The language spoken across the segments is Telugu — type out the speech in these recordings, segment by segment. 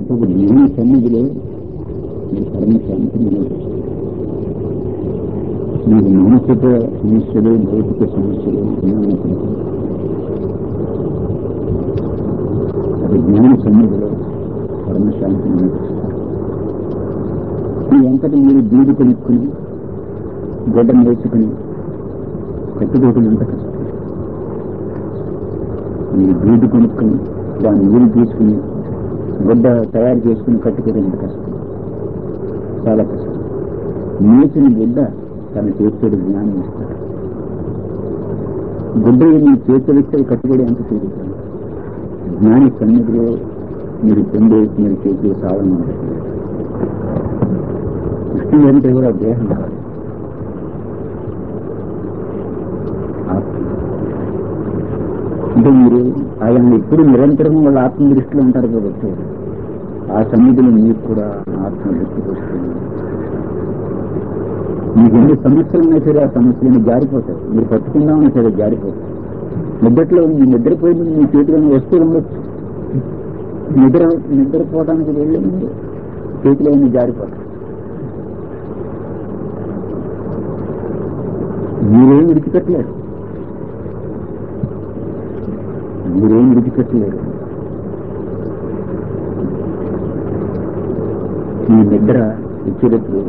ఒక జ్ఞాన సన్నిధిలో మీరు పరమశాంతి నిలవచ్చు మీకు మానసిక సమస్యలు భౌతిక సమస్యలు ఉన్నప్పుడు అది జ్ఞాన సన్నిధిలో పరమశాంతి నిలవచ్చు మీ అంతటి మీరు బీడు కొనుక్కుని గొడ్డను వేసుకుని కట్టుకోవటం ఎంత కష్టం మీరు బీడు కొనుక్కుని దాన్ని నీరు తీసుకుని గుడ్డ తయారు చేసుకుని కట్టుకోవడం ఎంత కష్టం చాలా కష్టం నేసిన గుడ్డ తన చేతుడు జ్ఞానం ఇస్తాడు గుడ్డ మీ చేతులు ఇస్తే కట్టుబడి ఎంత తీరుతాడు జ్ఞాని సన్నిధిలో మీరు పొందే మీరు చేసే సాధన ఉంటుంది. సృష్టి అంటే కూడా దేహం కాదు ఆత్మ. అంటే మీరు ఆయన ఎప్పుడు నిరంతరం వాళ్ళ ఆత్మ దృష్టిలో ఉంటారు కాబట్టి ఆ సన్నిధిలో మీకు కూడా ఆత్మ దృష్టికి వస్తుంది మీకు ఎన్ని సమస్యలు ఉన్నా సరే ఆ సమస్యలు జారిపోతాయి మీరు పట్టుకుందామని సరే జారిపోతాయి నిద్రలో మీ నిద్రపోయి ముందు మీ చేతిలో వస్తువులు ఉండొచ్చు నిద్ర నిద్రపోవడానికి వెళ్ళే ముందు చేతిలో ఉన్న జారిపోతాయి మీరేం విడిచిపెట్టలేరు మీరేం విడిచిపెట్టలేరు మీ నిద్ర ఇచ్చేటప్పుడు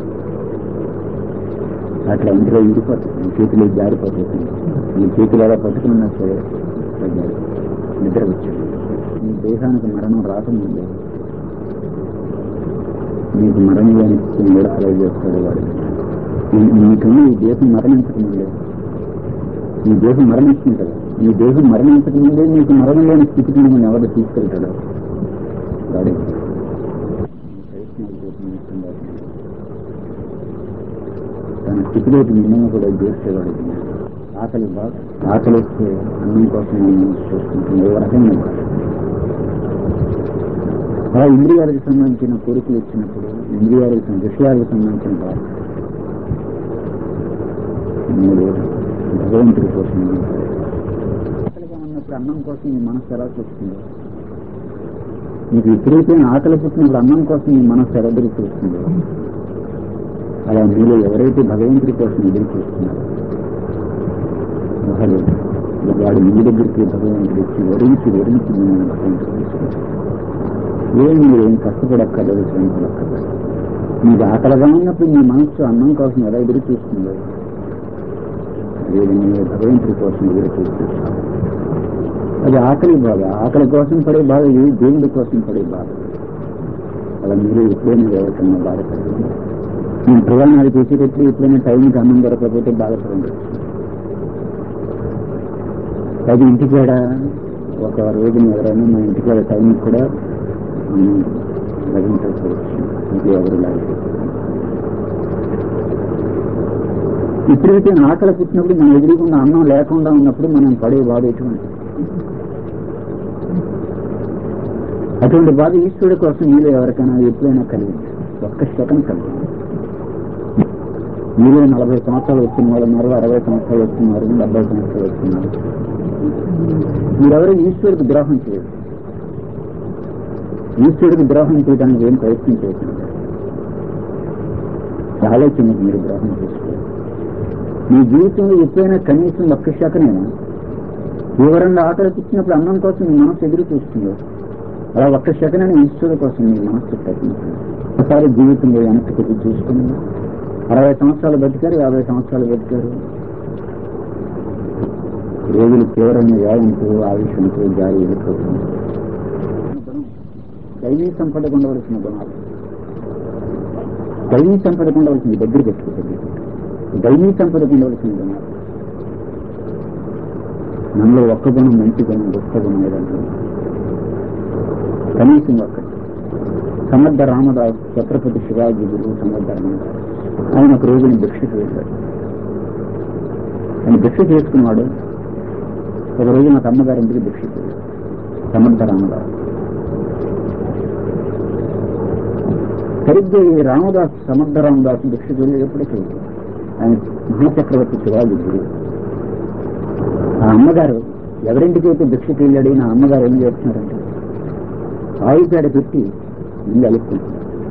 అట్లా ఇంట్లో విడిపోతుంది మీ చేతిలో జారిపోతుంది మీ చేతులు ఎలా పట్టుకున్నా సరే అట్లా జారిపోతుంది. నిద్ర వచ్చింది మీ దేహానికి మరణం రాకముందే మీకు మరణం లేని స్థితిని కూడా అలవ చేస్తాడు వాడు మీ- మీకన్నా ఈ దేహం మరణించకముందే ఈ దేహం మరణిస్తుంది కదా ఈ దేహం మరణించక ముందే మీకు మరణం లేని స్థితికి మిమ్మల్ని ఎవరు తీసుకెళ్తాడు వాడే ప్రయత్నాలు చేస్తున్నట్టుగా తన స్థితిలోకి మిమ్మల్ని కూడా చేసేవాడు ఆకలి బాగా ఆకలి వస్తే అన్నం కోసం మనం చూసుకుంటున్నాం ఏ రకంగా బాధ. అలా ఇంద్రియాలకు సంబంధించిన కోరికలు ఇచ్చినప్పుడు ఇంద్రియాలకు సం- విషయాలకు సంబంధించిన బాధ మీరు భగవంతుడి కోసం ఆకలిగా ఉన్నప్పుడు అన్నం కోసం మీ మనసు ఎలా చూస్తుంది మీకు విపరీతమైన ఆకలి పుట్టినప్పుడు అన్నం కోసం మీ మనసు ఎలా ఎదురు చూస్తుంది అలా మీరు ఎవరైతే భగవంతుడి కోసం ఎదురు చూస్తున్నారో వాడు వాడు మీ దగ్గరికి భగవంతుడు వచ్చి వరించి వరించి మిమ్మల్ని భగవంతుడు తీసుకొచ్చాడు. ఏం మీరు ఏం కష్టపడక్కర్లేదు శ్రమపడక్కర్లేదు మీకు ఆకలిగా ఉన్నప్పుడు మీ మనస్సు అన్నం కోసం ఎలా ఎదురు చూస్తుందో అదేవిధంగా మీరు భగవంతుడి కోసం ఎదురు చూస్తున్నారు అది ఆకలి బాధ ఆకలి కోసం పడే బాధ ఇది దేవుడి కోసం పడే బాధ అలా మీరు ఎప్పుడైనా ఎవరికన్నా బాధపడండి నేను ప్రయాణాలు చేసేటప్పుడు ఎప్పుడైనా టైంకి అన్నం దొరకకపోతే బాధపడండి అది ఇంటికాడ ఒక రోజున ఎవరైనా మా ఇంటికాడ టైంకి కూడా మనం లభించకపోవచ్చు ఇంట్లో ఎవరు లేదు ఇప్పుడైతే ఆకలి పుట్టినప్పుడు మనం ఎదురుకుండా అన్నం లేకుండా ఉన్నప్పుడు మనం పడే బాధ ఎటువంటి అటువంటి బాధ ఈశ్వరుడి కోసం మీలో ఎవరికైనా ఎప్పుడైనా కలిగింది ఒక్క సెకండ్ కలిగింది మీలో నలభై సంవత్సరాలు వచ్చిన వాళ్ళు ఉన్నారు అరవై సంవత్సరాలు వస్తున్నారు డెబ్బై సంవత్సరాలు వస్తున్నారు మీరెవరు ఈశ్వరుడికి ద్రోహం చేయరు ఈశ్వరుడికి ద్రోహం చేయడానికి ఏం ప్రయత్నం చేయకండి ఆలోచనకు మీరు ద్రోహం చేసుకోరు మీ జీవితంలో ఎప్పుడైనా కనీసం ఒక్క శాఖనైనా ఎవరన్నా ఆకలి పుట్టినప్పుడు అన్నం కోసం మీ మనసు ఎదురు చూస్తుందో అలా ఒక్క సెకండ్ ఈశ్వరుడు కోసం మీ మనస్సు ప్రయత్నించండి ఒకసారి జీవితంలో వెనక్కి తిరిగి చూసుకుని అరవై సంవత్సరాలు బతికారు యాభై సంవత్సరాలు బతికారు రోజులు తీవ్రమైన వ్యాయంతో ఆయుషంతో జారి వెళ్ళిపోతుంది దైవీ సంపదకు ఉండవలసిన గుణాలు దైవీ సంపదకు ఉండవలసిన దగ్గర పెట్టుకుంటుంది దైవీ సంపదకు ఉండవలసిన గుణాలు మనలో ఒక్క గుణం మంచి గుణం గొప్ప గుణం ఏదంటే కనీసం ఒక్కటి సమర్థ రామదాస్ ఛత్రపతి శివాజీ గురువు సమర్థ రామదాస్ ఆయన ఒక రోజున భిక్షకు వెళ్ళాడు ఆయన భిక్ష చేసుకున్నాడు ఒక రోజు నాకు అమ్మగారి ఇంటికి భిక్షకు వెళ్ళాడు సమర్థ రామదాస్ సరిగ్గా ఈ రామదాస్ సమర్థ రామదాస్ భిక్షకు వెళ్ళేటప్పటికీ ఆయన మహాచక్రవర్తి శివాజీ గురువు ఆ అమ్మగారు ఎవరింటికి అయితే భిక్షకు వెళ్ళాడు నా అమ్మగారు ఏం చేస్తున్నారంటే ఆయుధాడ పెట్టి ఇల్లు అలుక్కుంటుంది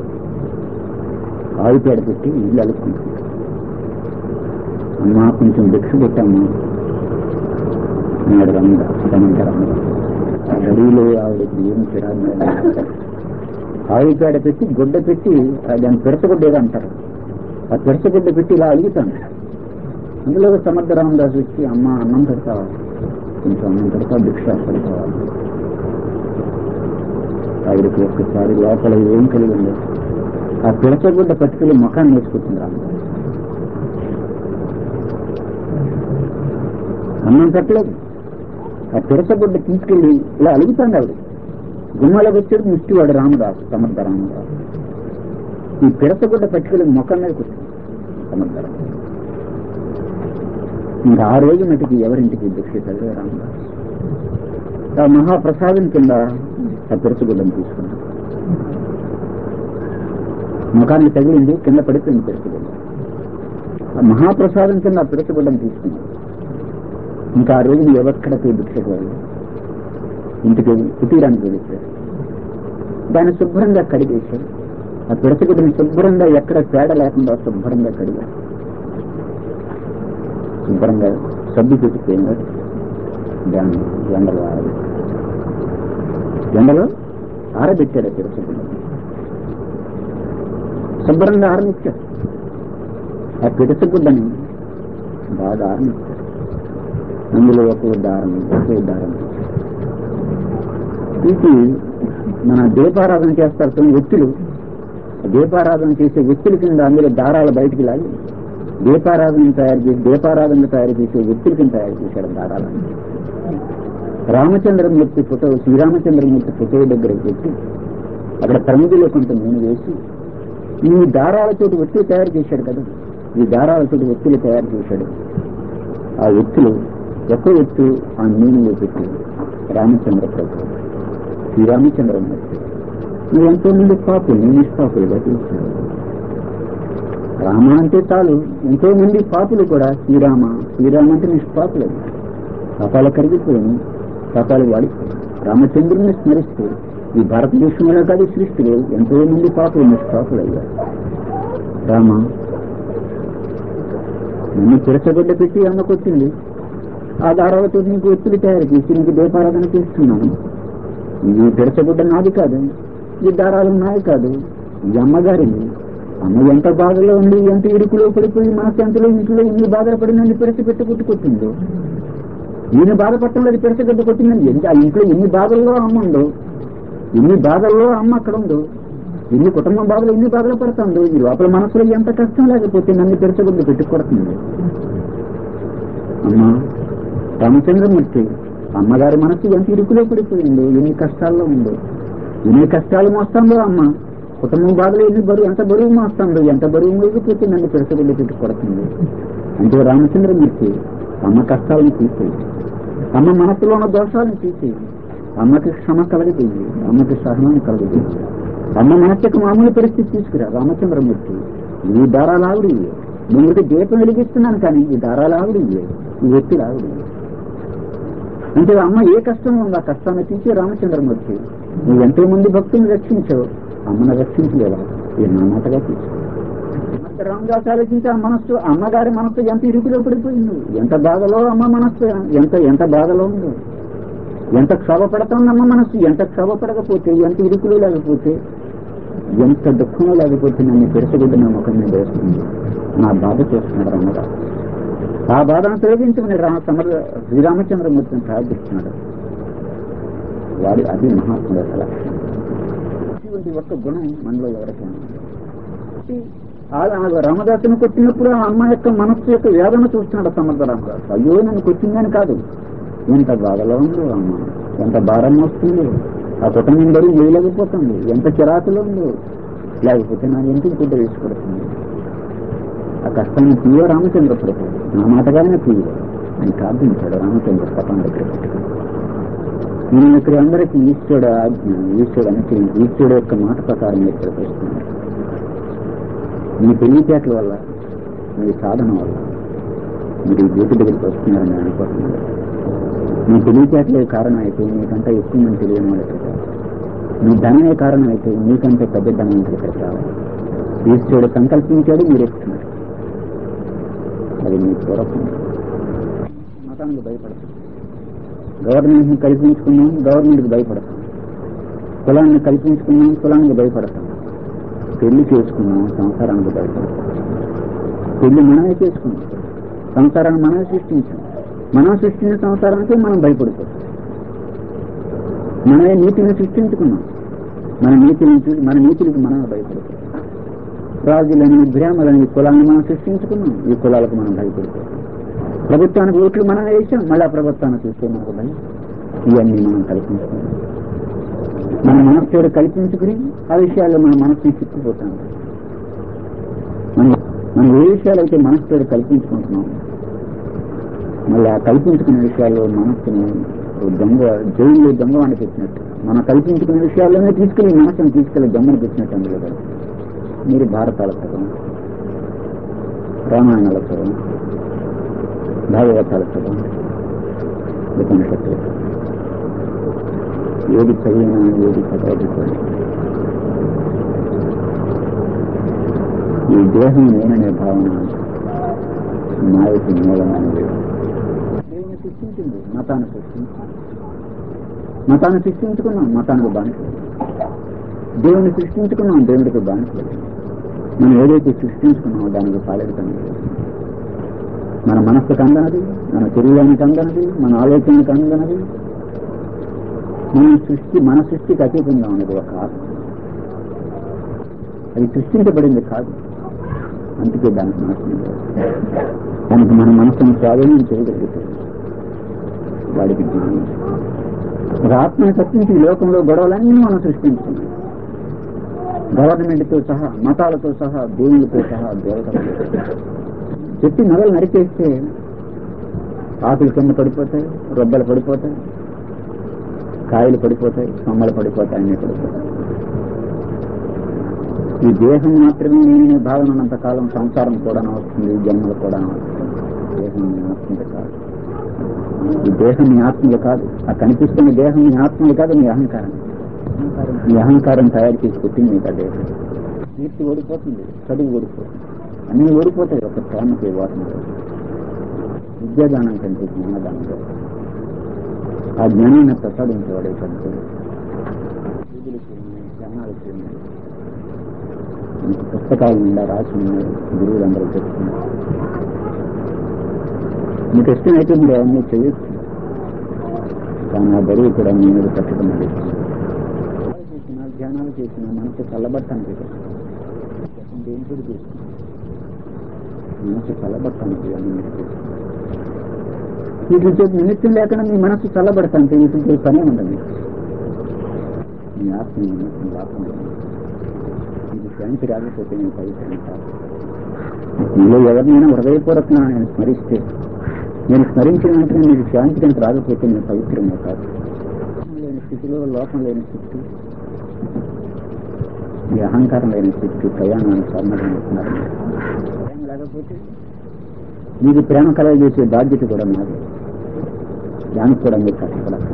ఆవు పేడ పెట్టి ఇల్లు అలుక్కుంటుంది అమ్మా కొంచెం భిక్ష పెట్టమ్మా అన్నాడు రమణ రమంత రమణ ఆ గడిలో ఆవిడకి ఏం చిరాకు ఆవు పేడ పెట్టి గుడ్డ పెట్టి ఆ దాన్ని పెరసగుడ్డ ఏదో అంటారు ఆ పెరసగుడ్డ పెట్టి ఇలా అలుగుతాను అందులో సమర్థ రామదాస్ వచ్చి అమ్మ అన్నం పెడతావా కొంచెం అన్నం పెడతా భిక్ష పెడతావా ఆవిడకి ఒక్కసారి లోపల ఏం కలిగింది ఆ పిడచగుడ్డ పట్టుకెళ్ళి ముఖాన్ని వేసుకుంటుంది రామదాస్ అన్నం పెట్టలేదు ఆ పిడచగుడ్డ తీసుకెళ్ళి ఇలా అలుగుతాండి ఆవిడ గుమ్మలోకి వచ్చాడు ముష్టివాడు రామదాసు సమర్థ రామదాసు ఈ పిడచగుడ్డ పట్టుకెళ్ళి ముఖం మీద కూర్చుంది సమర్థ రామదాసు ఇంకా ఆ రోజు మటుకి ఎవరింటికి భిక్ష చదివే రామదాసు ఆ మహాప్రసాదం కింద ఆ పిడచగుడ్డను తీసుకున్నాడు ముఖానికి తగిలింది కింద పడిపోయింది పిడచగుడ్డ ఆ మహాప్రసాదం కింద ఆ పిడచగుడ్డను తీసుకున్నాడు ఇంకా ఆ రోజు నువ్వు ఎవక్కడికి భిక్షకు వెళ్ళి ఇంటికి కుటీరానికి వెళ్ళిపోయాడు దాన్ని శుభ్రంగా కడిగేశాడు ఆ పిడచగుడ్డని శుభ్రంగా ఎక్కడ తేడా లేకుండా శుభ్రంగా కడిగాడు శుభ్రంగా సబ్బు పెట్టిపోయినాడు దాన్ని ఎండలో ఆరబెట్టాడు ఎండలో ఆరబెట్టాడు ఆ పిడచగుడ్డ శుభ్రంగా ఆరనిచ్చాడు ఆ పిడచగుడ్డని బాగా ఆరనిచ్చాడు అందులో ఒక్కో దారం ఒక్కో దారం తీసి మన దీపారాధన చేస్తారు కొన్ని ఒత్తులు దీపారాధన చేసే ఒత్తుల కింద అందులో దారాలు బయటికి లాగి దీపారాధన తయారు చేసి దీపారాధన తయారు చేసే ఒత్తుల కింద తయారు చేశాడు దారాలను రామచంద్రమూర్తి ఫోటో శ్రీరామచంద్రమూర్తి ఫోటో దగ్గర పెట్టి అక్కడ ప్రమిదిలో కొంత నూనె వేసి ఈ దారాలతోటి ఒత్తులు తయారు చేశాడు కదా ఈ దారాలతోటి ఒత్తులు తయారు చేశాడు ఆ ఒత్తులు ఒక్క ఒత్తు ఆ నూనెలో పెట్టి రామచంద్ర ప్రభు శ్రీరామచంద్రమూర్తి నువ్వు ఎంతో మంది పాపులు నిష్పాపులుగా తీశాడు రామ అంటే చాలు ఎంతో మంది పాపులు కూడా శ్రీరామ శ్రీరామ అంటే నిష్పాపులు పాపాలు కరిగిపోయాను పాపాలు వాడిపోయాను రామచంద్రుని స్మరిస్తూ ఈ భారతదేశంలో కాదు సృష్టిలో ఎంతో మంది పాపులు నిష్పాపులు అయ్యారు రామ నన్ను చిరసగొడ్డ పెట్టి అమ్మకొచ్చింది ఆ దారాలతో నీకు ఒత్తిడి తయారు చేసి నీకు దీపారాధన చేస్తున్నాను ఈ పిడచగుడ్డ నాది కాదు ఈ దారాలు నాది కాదు ఈ అమ్మగారిది అమ్మ ఎంత బాధలో ఉంది ఎంత ఇరుకులో పడిపోయి మనసు ఎంతలో ఇంట్లో ఎన్ని బాధలు పడి నన్ను పిడచి పెట్టి కొట్టుకొచ్చిందో ఈయన బాధపడటంలో అది పిడచగడ్డ కొట్టిందని ఎంత- ఆ ఇంట్లో ఎన్ని బాధల్లో అమ్మ ఉందో ఎన్ని బాధల్లో అమ్మ అక్కడ ఉందో ఎన్ని కుటుంబ బాధలు ఎన్ని బాధలు పడుతుందో ఈ లోపల మనసులో ఎంత కష్టం లేకపోతే నన్ను పిడచగడ్డ పెట్టి కొడుతుంది అమ్మా రామచంద్రమూర్తి అమ్మగారి మనసు ఎంత ఇరుకులో పడిపోయిందో ఎన్ని కష్టాల్లో ఉందో ఎన్ని కష్టాలు మోస్తుందో అమ్మ కుటుంబం బాధలు ఎన్ని బరువు ఎంత బరువు మోస్తుందో ఎంత బరువు మోగిపోతే నన్ను పెరసగుడ్డ పెట్టి కొడుతుంది అంటే రామచంద్రమూర్తి అమ్మ కష్టాలను తీసేయి అమ్మ మనసులో ఉన్న దోషాలను తీసేయి అమ్మకి క్షమ కలగజేయి అమ్మకి సహనం కలగజేయి అమ్మ మనసుకు మామూలు పరిస్థితి తీసుకురా రామచంద్రమూర్తి ఈ దారాలు ఆవిడ నేను దీపం వెలిగిస్తున్నాను కానీ ఈ దారాలు ఆవిడ ఈ వ్యక్తులు ఆవిడ అంటే అమ్మ ఏ కష్టం ఉందో ఆ కష్టాన్ని తీసి రామచంద్రమూర్తి నువ్వు ఎంతో మంది భక్తులను రక్షించావు అమ్మను రక్షించలేదా ఇది నా మాటగా తీసుకో రామదాస్ ఆలోచించి ఆ మనస్సు అమ్మగారి మనస్సు ఎంత ఇరుకులో పడిపోయింది ఎంత బాధలో అమ్మ మనస్సు ఎంత ఎంత బాధలో ఉందో ఎంత క్షోభపడుతుంది అమ్మ మనస్సు ఎంత క్షోభపడకపోతే ఎంత ఇరుకులో లేకపోతే ఎంత దుఃఖంలో లేకపోతే నన్ను పెరసగుడ్డ నా ముఖం మీద వేస్తుంది నా బాధ చేస్తున్నాడు అమ్మగారు ఆ బాధను తొలగించమని రా సమర శ్రీరామచంద్రమూర్తిని ప్రార్థిస్తున్నాడు వాడు అది మహాత్ముడు యొక్క లక్షణం ఇటువంటి ఒక్క గుణం మనలో ఎవరికైనా ఉంది. ఆ ఆ రామదాసుని కొట్టినప్పుడు ఆ అమ్మ యొక్క మనస్సు యొక్క వేదన చూస్తున్నాడు సమర్థ రామదాసు అయ్యో నన్ను కొట్టిందని కాదు ఎంత బాధలో ఉందో అమ్మ ఎంత భారం వస్తుందో ఆ కుటుంబం బరువు వేయలేకపోతుంది ఎంత చిరాకులో ఉందో లేకపోతే నా ఇంటికి గుడ్డ వేసుకొడుతుంది ఆ కష్టాన్ని తీయ రామచంద్ర ప్రభు నా మాటగానే తీయ అని ప్రార్థించాడు రామచంద్ర పటం దగ్గర పెట్టుకుని నేను ఇక్కడ అందరికీ ఈశ్వరుడు ఆజ్ఞ ఈశ్వరుడు అనుసరించి ఈశ్వరుడు యొక్క మాట ప్రకారం ఇక్కడికి వస్తున్నాడు మీ తెలివితేటల వల్ల మీ సాధన వల్ల మీరు ఈ జ్యోతి దగ్గరికి వస్తున్నారని నేను అనుకుంటున్నాను మీ తెలివితేటలే కారణం అయితే మీకంటే ఎక్కువ మంది తెలియని వాళ్ళు ఇక్కడ మీ ధనమే కారణం అయితే మీకంటే పెద్ద ధనం ఇక్కడికి రావాలి ఈశ్వరుడు సంకల్పించాడు మీరు ఇస్తున్నారు అది మీ పూర్వకం మతానికి భయపడతాం గవర్నమెంట్ని కల్పించుకున్నాం గవర్నమెంట్కి భయపడతాం కులాన్ని కల్పించుకున్నాం కులానికి భయపడతాం పెళ్లి చేసుకున్నాం సంసారానికి భయపడతాం పెళ్లి మనమే చేసుకున్నాం సంసారాన్ని మనమే సృష్టించాం మనం సృష్టించిన సంసారానికి మనం భయపడిపోతాం మనమే నీతిని సృష్టించుకున్నాం మన నీతిని చూసి మన నీతికి మనమే భయపడతాం రాజులని బ్రాహ్మలని ఈ కులాన్ని మనం సృష్టించుకున్నాం ఈ కులాలకు మనం భయపడిపోతాం ప్రభుత్వానికి ఓట్లు మనం వేసాం మళ్ళీ ఆ ప్రభుత్వాన్ని చూస్తే మనకు భయం ఇవన్నీ మనం కల్పించుకున్నాం మన మనస్సుడు కల్పించుకుని ఆ విషయాల్లో మన మనస్సుని చిక్కుపోతాం మనం మనం ఏ విషయాలైతే మనస్సుడు కల్పించుకుంటున్నాం మళ్ళీ ఆ కల్పించుకునే విషయాల్లో మనస్సుని ఓ దొంగ జైల్లో దొంగవాడిని పెట్టినట్టు మనం కల్పించుకునే విషయాల్లోనే తీసుకెళ్లి మనసుని తీసుకెళ్లి దొంగను పెట్టినట్టు అందులో కూడా మీరు భారతాల చదవం రామాయణాల చదవం భాగవతాల చదవం ఉపనిషత్తులు ఏది చదివినా ఏది చదవకపోయినా ఈ దేహం నేననే భావన మాయకు మూలమైన దేవుని సృష్టించింది మతాన్ని సృష్టించింది మతాన్ని సృష్టించుకున్నాం మతానికి బానిస దేవుని సృష్టించుకున్నాం దేవుడికి బానిస మనం ఏదైతే సృష్టించుకున్నామో దానికి పాలెడతాం మన మనస్సుకు అందనది మన శరీరానికి అందనది మన ఆలోచనకు అందనది మన సృష్టి మన సృష్టికి అతీతంగా ఉన్నది ఒక ఆత్మ అది సృష్టించబడింది కాదు అందుకే దానికి మనసు లేదు. దానికి మన మనసును స్వాధీనం చేయగలిగితే వాడికి జ్ఞానం ఒక ఆత్మని తప్పించి ఈ లోకంలో గొడవలన్నీ మనం సృష్టించుకున్నాం గవర్నమెంట్తో సహా మతాలతో సహా దేవులతో సహా దేవతలతో సహా. చెట్టు నగలు నరికేస్తే ఆకులు కింద పడిపోతాయి రొబ్బలు పడిపోతాయి కాయలు పడిపోతాయి కొమ్మలు పడిపోతాయి అన్నీ పడిపోతాయి ఈ దేహం మాత్రమే నేనే భావన ఉన్నంత కాలం సంసారం కూడా వస్తుంది జన్మలు కూడా వస్తుంది దేహం మీ ఆత్మది కాదు ఈ దేహం మీ ఆత్మది కాదు ఆ కనిపిస్తున్న దేహం మీ ఆత్మది కాదు మీ అహంకారం అహంకారం మీ అహంకారం తయారు చేసి పెట్టింది మీకు ఆ దేహం కీర్తి ఓడిపోతుంది చదువు ఓడిపోతుంది అన్నీ ఓడిపోతాయి ఒక ప్రేమకి ఓటమి విద్యాదానం కంటే జ్ఞానదానం గొప్ప. ఆ జ్ఞానాన్ని ప్రసాదించేవాడే సంతుడు పూజలు చేయండి ధ్యానాలు చేయండి మీకు పుస్తకాల నిండా రాసి ఉన్నాయి గురువులందరూ చెప్తున్నారు మీకు ఇష్టమైతే మీరు అవన్నీ చేయొచ్చు కానీ ఆ బరువు కూడా మీ మీద పెట్టడం లేదు చేసిన ధ్యానాలు చేసిన మనసు చల్లబట్టానికి దేనితో చేస్తుంది మనసు చల్లబట్టానికి అన్ని మీరు చేస్తుంది వీటితో నిమిత్తం లేకుండా మీ మనసు చల్లబడతాంటే వీటితో పనే ఉండదు మీకు. మీ ఆత్మ నిమిత్తం లాభం లేదు మీకు శాంతి రాకపోతే నేను పవిత్రం కాదు మీలో ఎవరినైనా హృదయపూర్వకంగా నేను స్మరిస్తే నేను స్మరించిన వెంటనే మీకు శాంతి కనుక రాకపోతే నేను పవిత్రమే కాదు లోకం లేని స్థితిలో లోకం లేని స్థితి ఈ అహంకారం లేని స్థితికి ప్రయాణాన్ని సన్నద్ధమవుతున్నారు ప్రేమ లేకపోతే మీకు ప్రేమ కలగజేసే బాధ్యత కూడా నాది దానికి కూడా మీరు కష్టపడాలి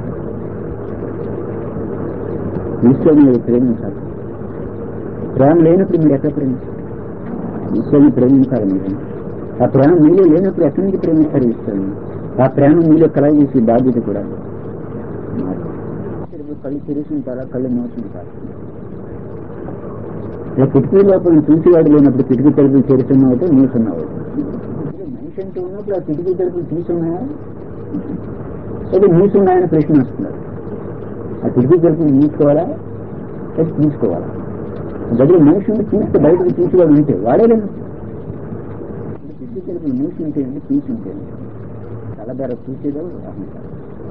ఈశ్వరుని మీరు ప్రేమించాలి ప్రేమ లేనప్పుడు మీరు ఎక్కడ ప్రేమిస్తారు ఈశ్వరుని ప్రేమించాలి మీరు ఆ ప్రేమ మీలో లేనప్పుడు ఎక్కడి నుంచి ప్రేమిస్తారు ఈశ్వరుని ఆ ప్రేమ మీలో కలగజేసే బాధ్యత కూడా నాది. తెలుగు కళ్ళు తెరిచుంటారా కళ్ళు మోసుంటారా ఇలా కిటికీ లోపల చూసేవాడు లేనప్పుడు కిటికీ తలుపులు తెరుచున్నావు మూసున్నావు మనిషి అంటూ ఉన్నప్పుడు ఆ కిటికీ తలుపులు తీసున్నాయా అది మూసున్నాయని ప్రశ్న వస్తున్నారు ఆ కిటికీ తలుపులు మూసుకోవాలా అది తీసుకోవాలా దగ్గర మనిషి ఉండి తీస్తే బయటకు తీసేవాడు ఉంటే వాడే లేదు కిటికీ తలుపులు మూసి ఉంటే అండి తీసి ఉంటే అండి తలధర చూసేదో అహంకారం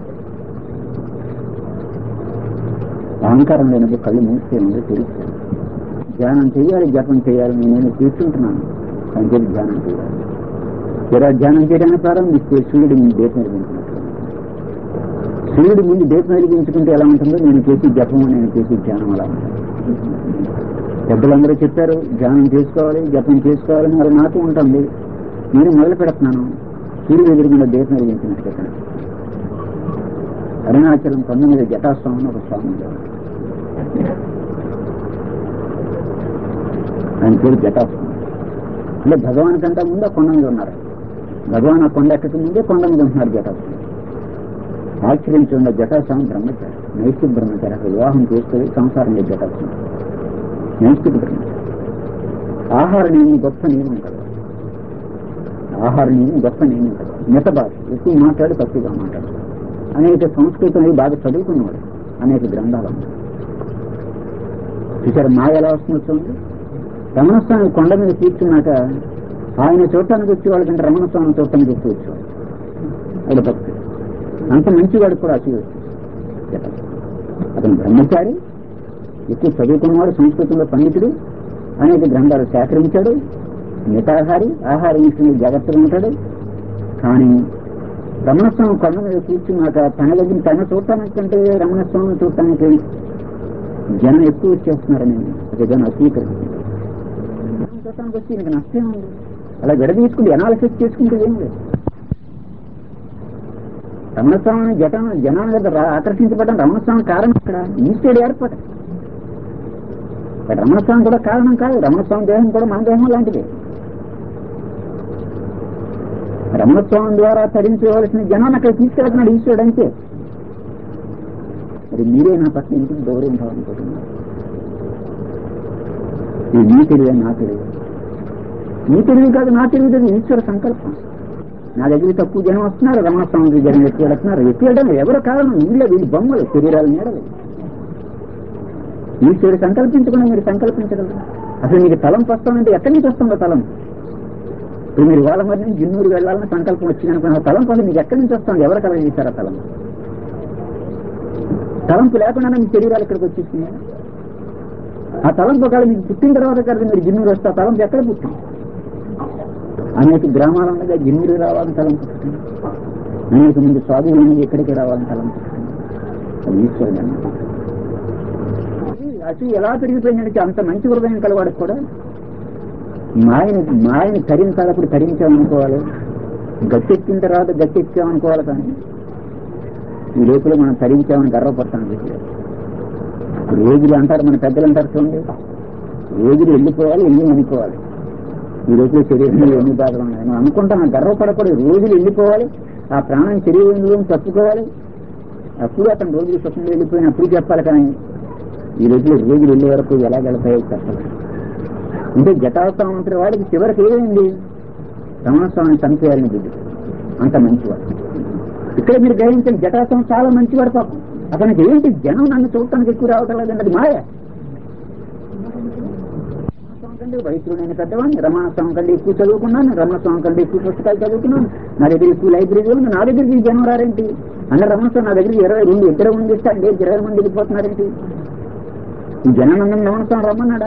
అహంకారం లేనప్పుడు కళ్ళు మూస్తే ఉంది తెరిస్తే ధ్యానం చేయాలి జపం చేయాలి నేను కూర్చుంటున్నాను అని చెప్పి ధ్యానం చేయాలి ఇలా ధ్యానం చేయడానికి ప్రారంభిస్తే సూర్యుడు ముందు దీపం వెలిగించినట్లు సూర్యుడు ముందు దీపం వెలిగించుకుంటే ఎలా ఉంటుందో నేను చేసి జపం నేను చేసి ధ్యానం అలా ఉంటుంది పెద్దలందరూ చెప్పారు ధ్యానం చేసుకోవాలి జపం చేసుకోవాలని మరి నాకు ఉంటుంది నేను మొదలు పెడుతున్నాను సూర్యుడు ఎదురుగుండా దీపం వెలిగించినట్టు ఇక్కడ అరుణాచలం కొండ మీద జటాస్వామి అని ఒక స్వామి ఉండేవాడు. ఆయన పేరు జటాసుడు అంటే భగవాన్ కంటే ముందు ఆ కొండ మీద ఉన్నారు భగవాన్ ఆ కొండ ఎక్కక ముందే కొండ మీద ఉంటున్నారు జటాసుడు ఆశ్చర్యించున్న జటాస్వామి బ్రహ్మచారి నైతిక బ్రహ్మచారి అసలు వివాహం చేసుకుని సంసారం లేదు జటాస్వామి నైతిక బ్రహ్మచారి ఆహార నియమం గొప్ప నియమం కదా ఆహార నియమం గొప్ప నియమం కదా మిత భాష ఎక్కువ మాట్లాడి తక్కువగా మాట్లాడు అనేక సంస్కృతం అవి బాగా చదువుకున్నవాడు అనేక గ్రంథాలు ఉన్నాయి. చూసారు మాయ ఎలా వస్తుందో చూడండి రమణస్వామి కొండ మీద కూర్చున్నాక ఆయన చూడటానికి వచ్చేవాళ్ళ కంటే రమణస్వామి చూడటానికి ఎక్కువ వచ్చేవాడు అది భక్తి అంత మంచివాడు కూడా అసలు అతను బ్రహ్మచారి ఎక్కువ చదువుకున్నవాడు సంస్కృతంలో పండితుడు అనేక గ్రంథాలు సేకరించాడు మితాహారి ఆహార విషయంలో జాగ్రత్తగా ఉంటాడు కానీ రమణస్వామి కొండ మీద కూర్చున్నాక తన దగ్గర తన చూడటానికి కంటే రమణస్వామిని చూడటానికి జనం ఎక్కువ వచ్చేస్తున్నారని ఒక జనం అస్వీకరించింది చూడటానికి వచ్చి నీకు నష్టం ఉంది అలా విడదీసుకుంటే ఎనాలిసిస్ చేసుకుంటే ఏం లేదు రమణస్వామిని జటం జనం మీద రా- ఆకర్షించబడడం రమణస్వామి కారణం ఇక్కడ ఈశ్వరుడు ఏర్పాటు రమణస్వామి కూడా కారణం కాదు రమణస్వామి దేహం కూడా మన దేహం లాంటిదే రమణస్వామి ద్వారా తరించవలసిన జనాన్ని అక్కడ తీసుకెళ్తున్నాడు ఈశ్వరుడు అంతే మరి మీరే నా పట్ల ఇంటికి గౌరవం కావాలనుకుంటున్నారు ఇది నీ తెలివే నా తెలివే నీ తెలివి కాదు నా తెలివి కాదు ఈశ్వర సంకల్పం నా దగ్గర తక్కువ జనం వస్తున్నారు రమణస్వామి దగ్గర జనం ఎక్కువ వెళ్తున్నారు ఎక్కువ వెళ్ళడం ఎవరు కారణం వీళ్ళే వీళ్ళు బొమ్మలు శరీరాలు నీడలు ఈశ్వరుడు సంకల్పించకుండా మీరు సంకల్పించగలరు అసలు మీకు తలం వస్తామంటే ఎక్కడి నుంచి వస్తుందో తలం ఇప్పుడు మీరు వాళ్ళ మధ్య నుంచి జిన్నూరు వెళ్ళాలని సంకల్పం వచ్చింది అనుకున్న ఆ తలంపు అసలు మీకు ఎక్కడి నుంచి వస్తుంది ఎవరు కలగ చేశారు ఆ తలం తలంపు లేకుండానే మీ శరీరాలు ఇక్కడికి వచ్చేసింది ఆ తలంపు ఒకవేళ మీకు పుట్టిన తర్వాత కదా మీరు జిన్నూరు వస్తే ఆ తలంపు ఎక్కడ పుట్టింది అనేక గ్రామాల మీద జిన్నూరు రావాలని తలంపు పుట్టింది అనేక మంది స్వాధీనం అనేది ఎక్కడికి రావాలని తలంపు పుట్టింది అది ఈశ్వరుడు అన్నమాట అసలు ఎలా పెరిగిపోయిందంటే అంత మంచి హృదయం కలవాడు కూడా మాయని మాయని తరించాలప్పుడు తరించామనుకోవాలి గట్టెక్కిన తర్వాత గట్టెక్కామనుకోవాలి కానీ ఈ లోపల మనం తరించామని గర్వపడతాం వీటిలో రోజులు అంటారు మన పెద్దలు అంటారు చూడండి రోజులు వెళ్ళిపోవాలి ఎన్ని అనుకోవాలి ఈ లోపల శరీరంలో ఎన్ని బాధలు ఉన్నాయి మనం అనుకుంటాం గర్వపడకూడదు రోజులు వెళ్ళిపోవాలి ఆ ప్రాణం శరీరంలో తప్పుకోవాలి అప్పుడు అతను రోజులు స్వప్నంలో వెళ్ళిపోయిన అప్పుడు చెప్పాలి కానీ ఈ రోజులో రోజులు వెళ్ళే వరకు ఎలా గడతాయో చెప్పాలి అంటే జటాస్వామంతరి వాడికి చివరికి ఏమైంది రమణస్వామిని చంపేయాలని బుద్ధి అంత మంచివాడు ఇక్కడ మీరు గ్రహించండి జటాస్వామి చాలా మంచివాడు పాపం అతనికి ఏంటి జనం నన్ను చూడటానికి ఎక్కువ రావటం లేదండి అది మాయ రమణస్వామి కంటే వయసులో నేను పెద్దవాడిని రమణస్వామి కంటే ఎక్కువ చదువుకున్నాను రమణస్వామి కంటే ఎక్కువ పుస్తకాలు చదువుకున్నాను నా దగ్గర ఎక్కువ లైబ్రరీ ఉంది నా దగ్గరికి ఈ జనం రారేంటి అన్న రమణస్వామి నా దగ్గర ఇరవై రెండు ఇద్దరు మంది ఇస్తాండి ఇరవై మంది వెళ్ళిపోతున్నారేంటి ఈ జనానందం రమణస్వామి రమ్మన్నాడా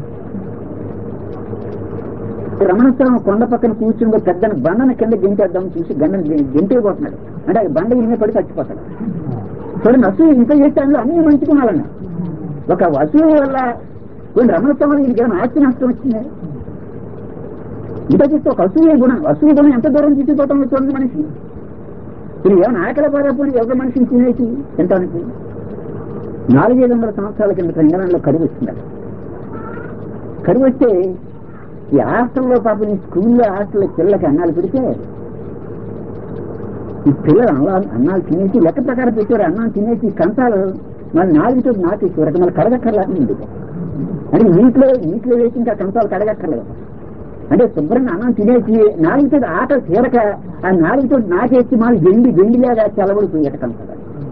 రమణస్వామి కొండ పక్కన కూర్చుని పెద్ద బండను కింద గెంటేద్దాం చూసి గండను గెంటేపోతున్నాడు అంటే ఆ బండ ఇన్ని పడి చచ్చిపోతాడు చూడండి అసూయ ఇంత చేస్తాను అన్ని మంచుకున్నాడన్న ఒక అసూయ వల్ల కొన్ని రమణస్వామి వీడికి ఏమైనా ఆస్తి నష్టం వచ్చింది ఇంత చేస్తే ఒక అసూయ గుణం అసూయ గుణం ఎంత దూరం తీసుకుపోతామో చూడండి మనిషి ఇది ఏమైనా ఆకలి పారపోయి ఎవరి మనిషిని తినేసి తింటానికి నాలుగైదు వందల సంవత్సరాల కింద తెలంగాణలో కరువు వచ్చిందట కరువు వస్తే ఈ హాస్టల్లో పాపం ఈ స్కూల్లో హాస్టల్లో పిల్లలకి అన్నాలు పెడితే ఈ పిల్లలు అన్నా అన్నాలు తినేసి లెక్క ప్రకారం పెట్టారు అన్నం తినేసి కంచాలు మళ్ళీ నాలుగుతో నాకేసి మళ్ళీ కడగక్కర్లేదు అంటే నీటిలో నీటిలో వేసి ఇంకా కంచాలు కడగక్కర్లేదు అంటే శుభ్రంగా అన్నం తినేసి నాలుగుతో ఆకలి తీరక ఆ నాలుగుతో నాకేసి మళ్ళీ గెండి గెండిలాగా చల్లబడిపోయేట కంచాలు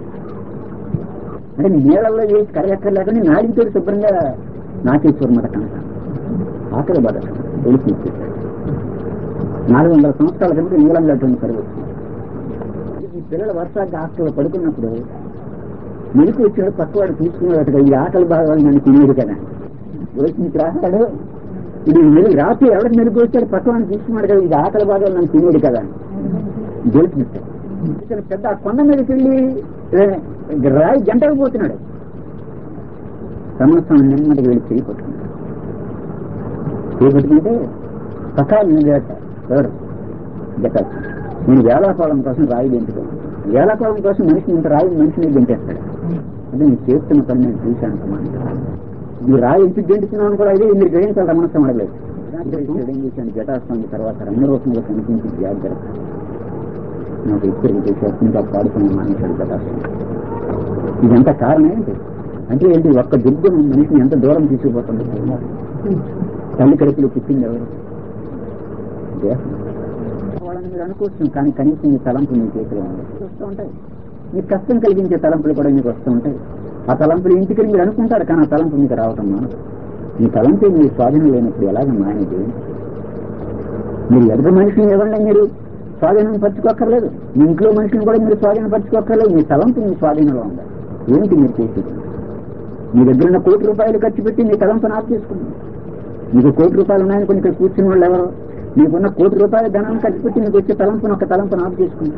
అంటే నీళ్ళల్లో వేసి కడగక్కర్లేకుండా నాలుగుతో శుభ్రంగా నాకేశ్వరం మాట కంచాలు ఆకలి బాధ తెలిసి ఇచ్చేసాడు నాలుగు వందల సంవత్సరాల కింద నీలంగా అటువంటి కరువు వచ్చింది. ఈ పిల్లల వర్షానికి హాస్టల్లో పడుకున్నప్పుడు మెలకు వచ్చాడు పక్కవాడు తీసుకున్నాడు ఈ ఆకలి భాగాలు నన్ను తినేది కదా వచ్చి రాస్తాడు ఇది మెరుగు రాత్రి ఎవరికి మెరుగు వచ్చాడు పక్కవాడిని తీసుకున్నాడు కదా ఇది ఆకలి భాగాలు నన్ను తినేది కదా గెలిపిస్తాడు ఇతను పెద్ద ఆ కొండ మీదకి వెళ్ళి ఏ, రాయి జంటకు పోతున్నాడు సంవత్సరం నెమ్మదికి వెళ్ళి చేయి పట్టుకున్నాడు చేపట్టుకుంటే సకాలం నిలబెట్ట ఎవరు జటాసు నేను వేలాకోళం కోసం రాయి గెంటుకోను వేలాకోళం కోసం మనిషిని ఇంత రాయి మనిషిని గెంటేస్తాడు అంటే నేను చేస్తున్న పని నేను చూశాను సమానం మీరు రాయి ఎందుకు గెంటుతున్నాను కూడా ఇదే మీరు గ్రహించాలి రమణత్వం అడగలేదు ఏం చేశాను జటాస్వామి తర్వాత రంగరూపంలో కనిపించి జాగ్రత్త నాకు హెచ్చరిక చేశారు ఇంకా పాడుకుని మానేశాడు జటాస్వామి ఇదంతా కారణం ఏంటి అంటే ఏంటి ఒక్క దుర్గం మనిషిని ఎంత దూరం తీసుకుపోతుంది తల్లి కడుపులో పుట్టింది ఎవరు దేహం వాళ్ళని మీరు అనుకోవచ్చు కానీ కనీసం మీ తలంపు మీ చేతిలో ఉంది వస్తూ ఉంటాయి మీకు కష్టం కలిగించే తలంపులు కూడా మీకు వస్తూ ఉంటాయి ఆ తలంపులు ఇంటికి మీరు అనుకుంటారు కానీ ఆ తలంపు మీకు రావటం మానదు మీ తలంపు మీ స్వాధీనం లేనప్పుడు ఎలాగ మానేది మీరు ఎదురు మనిషిని ఎవరిని మీరు స్వాధీనం పరచుకోక్కర్లేదు మీ ఇంట్లో మనిషిని కూడా మీరు స్వాధీనం పరచుకోక్కర్లేదు మీ తలంపు మీ స్వాధీనంలో ఉండాలి ఏంటి మీరు చేసేది మీ దగ్గర ఉన్న కోటి రూపాయలు ఖర్చు పెట్టి మీ తలంపును ఆఫ్ చేసుకోండి మీకు కోటి రూపాయలు ఉన్నాయని కొన్ని ఇక్కడ కూర్చున్న వాళ్ళు ఎవరు మీకున్న కోటి రూపాయల ధనాన్ని ఖర్చు పెట్టి మీకు వచ్చే తలంపును ఒక తలంపును ఆఫ్ చేసుకోండి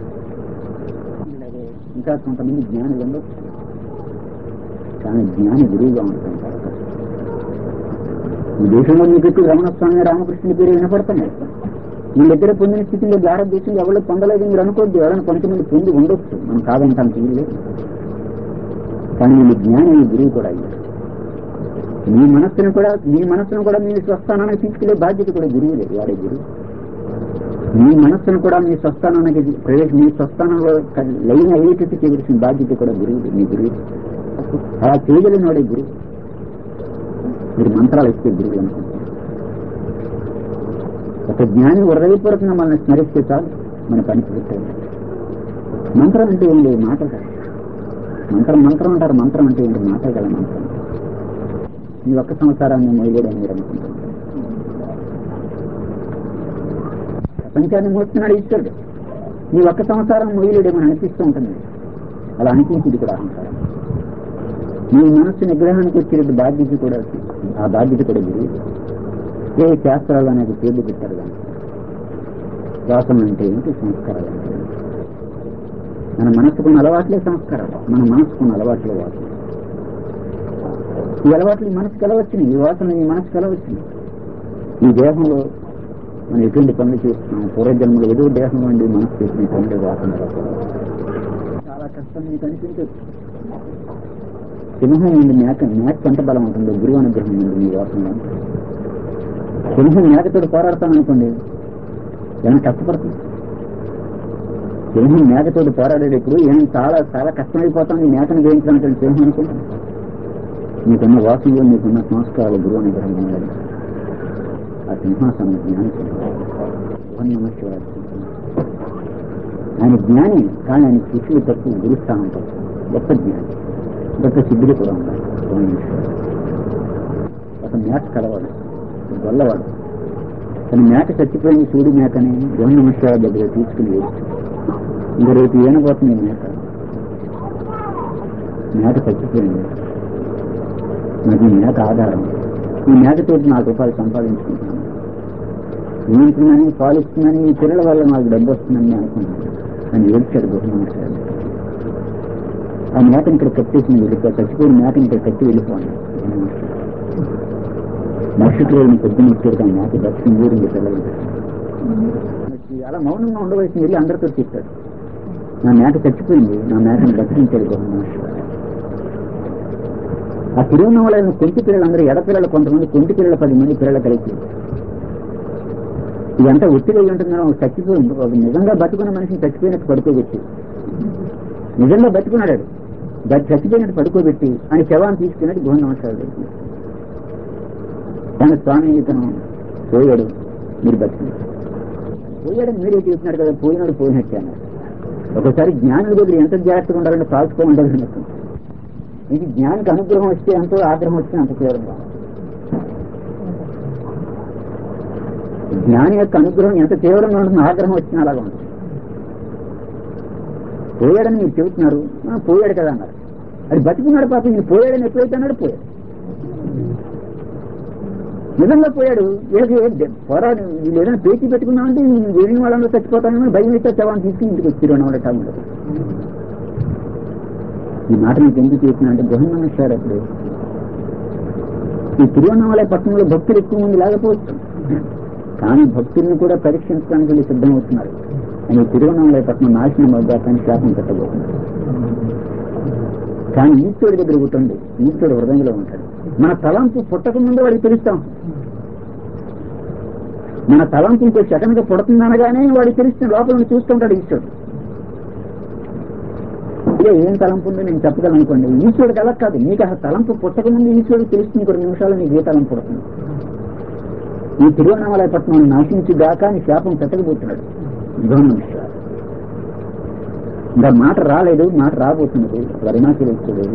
ఇంకా కొంతమంది జ్ఞానులు ఉండొచ్చు కానీ జ్ఞాని గురువుగా ఉంటుంటారు ఈ దేశంలో మీకు ఎక్కువ రమణస్వామి రామకృష్ణుడి పేరు వినపడుతున్నాయి మీ దగ్గర పొందిన స్థితిలో భారతదేశంలో ఎవరు పొందలేదు మీరు అనుకోద్దు ఎవరైనా కొంతమంది పొంది ఉండొచ్చు మనం కాదంటాం తీయలేదు కానీ మీ జ్ఞాని మీ గురువు కూడా అయ్యారు మీ మనస్సును కూడా మీ మనస్సును కూడా మీ స్వస్థానానికి తీసుకెళ్లే బాధ్యత కూడా గురువులే వాడే గురువు మీ మనస్సును కూడా మీ స్వస్థానానికి ప్రవేశ మీ స్వస్థానంలో లైన్ అయ్యేటట్టు చేయవలసిన బాధ్యత కూడా గురువు మీ గురువు అలా చేయగలిగిన వాడే గురువు మీరు మంత్రాలు ఇస్తే గురువు అనుకుంటారు ఒక జ్ఞాని హృదయపూర్వకంగా మనల్ని స్మరిస్తే చాలు మన పని పూర్తయింది మంత్రం అంటే ఏంటి మాట కాదు మంత్రం మంత్రం అంటారు మంత్రం అంటే ఏంటి మాట కదా మంత్రం ఈ ఒక్క సంవత్సరాన్ని మొదలెడని మీరు అనుకుంటారు ప్రపంచాన్ని మోస్తున్నాడు ఈశ్వరుడు నీ ఒక్క సంవత్సరం మొదలెడేమని అనిపిస్తూ ఉంటుంది అలా అనిపించింది కూడా అహంకారం నీ మనస్సు నిగ్రహానికి వచ్చేది బాధ్యత కూడా ఆ బాధ్యత కూడా గురువు ఏ శాస్త్రాలు అనేది పేర్లు పెట్టారు కానీ వాసన అంటే ఏంటి సంస్కారాలు అంటే ఏంటి? మన మనస్సుకున్న అలవాట్లే సంస్కారాలు మన మనస్సుకున్న అలవాట్లే వాసన ఈ అలవాట్లు ఈ మనసుకు ఎలా వచ్చినాయి ఈ వాసన ఈ మనసుకు ఎలా వచ్చినాయి ఈ దేహంలో మనం ఎటువంటి పనులు చేస్తున్నాం పూర్వజన్మలో ఏదో దేహం నుండి మనసు చేసిన పనులు వాసన రకాలు. చాలా కష్టం మీకు అనిపించవచ్చు సింహం నుండి మేక మేక ఎంత బలం ఉంటుందో గురువు అనుగ్రహం నుండి మీ వాసన సింహం మేకతోటి పోరాడతాను అనుకోండి ఏమైనా కష్టపడుతుంది సింహం మేకతోటి పోరాడేటప్పుడు ఏం చాలా చాలా కష్టమైపోతాం ఈ మేకను జయించడానికి సింహం అనుకుంటాం మీకున్న వాసనలో మీకున్న సంస్కారాలు గురువు అనుగ్రహం ఉండాలి ఆ సింహాసనం జ్ఞాని సింహం నమస్కారం ఆయన జ్ఞాని కానీ ఆయన శిష్యులు తక్కువ గురుస్థానం తక్కువ గొప్ప జ్ఞాని గొప్ప సిద్ధులు కూడా ఉన్నాయి భువనేశ్వరుడు. ఒక మేక కలవాడు ఒక గొల్లవాడు తన మేక చచ్చిపోయిన సూడి మేకని భువన నమస్కారం దగ్గర తీసుకుని వేస్ట్ ఇంకా రేపు ఏనబోతుంది ఈ మేక మేక చచ్చిపోయింది నాకు ఈ మేక ఆధారం ఈ మేకతోటి నాలుగు రూపాయలు సంపాదించుకుంటున్నాను ఏంటుందని పాలు ఇస్తుందని ఈ పిల్లల వల్ల నాకు డబ్బు వస్తుందని నేను అనుకున్నాను అని ఏడ్చాడు బహుమతి ఆ మేకని ఇక్కడ కట్టేసి వెళ్ళిపో చచ్చిపోయిన మేకని ఇక్కడ కట్టి వెళ్ళిపోండి మరుసటి రోజు పొద్దున్న వచ్చాడు ఆ మేక బతికి ఊరింది పిల్లలు అలా మౌనంగా ఉండవలసిన వెళ్ళి అందరితో చెప్పాడు నా మేక చచ్చిపోయింది నా మేకని బతికించాడు బహుమతి ఆ తిరువన్నమలైన కొంటి పిల్లలందరూ ఎడపిల్లలు కొంతమంది కొంటి పిల్లలు పది మంది పిల్లలు కలిసి ఇదంతా ఒత్తిడి అయి ఉంటుందని ఒక చచ్చిపోయింది ఒక నిజంగా బతుకున్న మనిషిని చచ్చిపోయినట్టు పడుకోబెట్టి నిజంగా బతుకున్నాడు వాడు. బతి చచ్చిపోయినట్టు పడుకోబెట్టి ఆయన శవాన్ని తీసుకున్నట్టు గృహ నమస్కారాలు కానీ స్వామి ఇతను పోయాడు మీరు బతికి పోయాడని మీరే చెప్తున్నారు కదా పోయినాడు పోయినట్టే అన్నారు ఒకసారి జ్ఞానుల దగ్గర ఎంత జాగ్రత్తగా ఉండాలంటే కాల్చుకోమంటారు అన్నట్టు ఇది జ్ఞానికి అనుగ్రహం వస్తే ఎంతో ఆగ్రహం వస్తే అంత తీవ్రంగా జ్ఞాని యొక్క అనుగ్రహం ఎంత తీవ్రంగా ఉంటుంది ఆగ్రహం వచ్చినా అలాగా ఉంటుంది పోయాడని మీరు చెబుతున్నారు "ఆ, పోయాడు కదా అన్నారు అది బతికున్నాడు పాపం నేను పోయాడని ఎప్పుడైతే అన్నాడు పోయాడు నిజంగా పోయాడు వీళ్ళకి ఏ- పోరాడు వీళ్ళు ఏదైనా పేచి పెట్టుకున్నామంటే వెళ్ళిన వాళ్ళందరూ చచ్చిపోతానని భయం ఇస్తే శవాన్ని తీసుకుని ఇంటికి వచ్చి రెండు వందల టైంలో ఈ మాట మీకు ఎందుకు చేసిన అంటే గృహం సార్ అప్పుడు ఈ తిరువన్నమలై పట్టణంలో భక్తులు ఎక్కువ మంది లేకపోవచ్చు కానీ భక్తుల్ని కూడా పరీక్షించడానికి వీళ్ళు సిద్ధమవుతున్నారు అని తిరువన్నమలై పట్టణం నాశనం అవుతాకని శాపం పెట్టబోతున్నారు కానీ ఈశ్వరుడి దగ్గర ఒకటి ఉంది ఈశ్వరుడు హృదయంలో ఉంటాడు మన తలంపు పుట్టక ముందు వాడికి తెలుస్తాం మన తలంపు ఇంకో సెకండ్గా పుడుతుందనగానే వాడికి తెలుస్తుంది లోపల నుండి చూస్తుంటాడు ఈశ్వరుడు ఇదే ఏం తలంపు ఉందో నేను చెప్పగలను అనుకోండి ఈశ్వరుడికి అలా కాదు నీకు అసలు తలంపు పుట్టక ముందు ఈశ్వరుడికి తెలుస్తుంది కొన్ని నిమిషాలు నీకు ఏ తలంపు పుడుతుంది ఈ తిరువண்ணామలయపట్నం నాశించి దాకా నీ శాపం పెట్టకపోతున్నాడు గవర్నమెంట్ ఇంకా మాట రాలేదు మాట రాబోతున్నది అరుణాచలేశ్వరుడు